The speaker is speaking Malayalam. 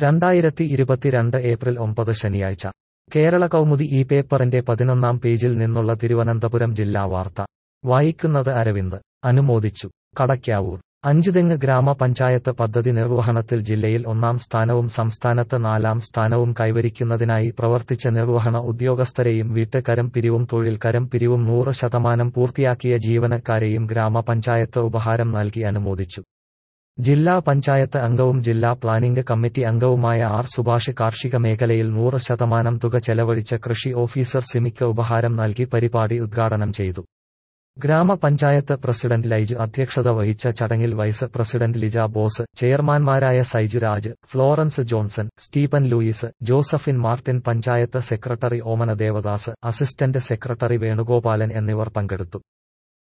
രണ്ടായിരത്തി ഇരുപത്തിരണ്ട് ഏപ്രിൽ ഒമ്പത് ശനിയാഴ്ച കേരള കൗമുദി ഈ പേപ്പറിന്റെ പതിനൊന്നാം പേജിൽ നിന്നുള്ള തിരുവനന്തപുരം ജില്ലാ വാർത്ത വായിക്കുന്നത് അരവിന്ദ് അനുമോദിച്ചു കടയ്ക്കാവൂർ അഞ്ചുതെങ്ങ് ഗ്രാമപഞ്ചായത്ത് പദ്ധതി നിർവഹണത്തിൽ ജില്ലയിൽ ഒന്നാം സ്ഥാനവും സംസ്ഥാനത്ത് നാലാം സ്ഥാനവും കൈവരിക്കുന്നതിനായി പ്രവർത്തിച്ച നിർവഹണ ഉദ്യോഗസ്ഥരെയും വീട്ട് കരം പിരിവും തൊഴിൽ കരം പിരിവും നൂറ് ശതമാനം പൂർത്തിയാക്കിയ ജീവനക്കാരെയും ഗ്രാമപഞ്ചായത്ത് ഉപഹാരം നൽകി അനുമോദിച്ചു ജില്ലാ പഞ്ചായത്ത് അംഗവും ജില്ലാ പ്ലാനിംഗ് കമ്മിറ്റി അംഗവുമായ ആർ സുഭാഷ് കാർഷിക മേഖലയിൽ നൂറ് ശതമാനം തുക ചെലവഴിച്ച കൃഷി ഓഫീസർ സിമിക്ക് ഉപഹാരം നൽകി പരിപാടി ഉദ്ഘാടനം ചെയ്തു ഗ്രാമപഞ്ചായത്ത് പ്രസിഡന്റ് ലൈജ് അധ്യക്ഷത വഹിച്ച ചടങ്ങിൽ വൈസ് പ്രസിഡന്റ് ലിജ ബോസ് ചെയർമാൻമാരായ Saiju Raj Florence Johnson Stephen Louis Josephine Martin panchayat secretary Omana Devadas assistant secretary Venugopalan എന്നിവർ പങ്കെടുത്തു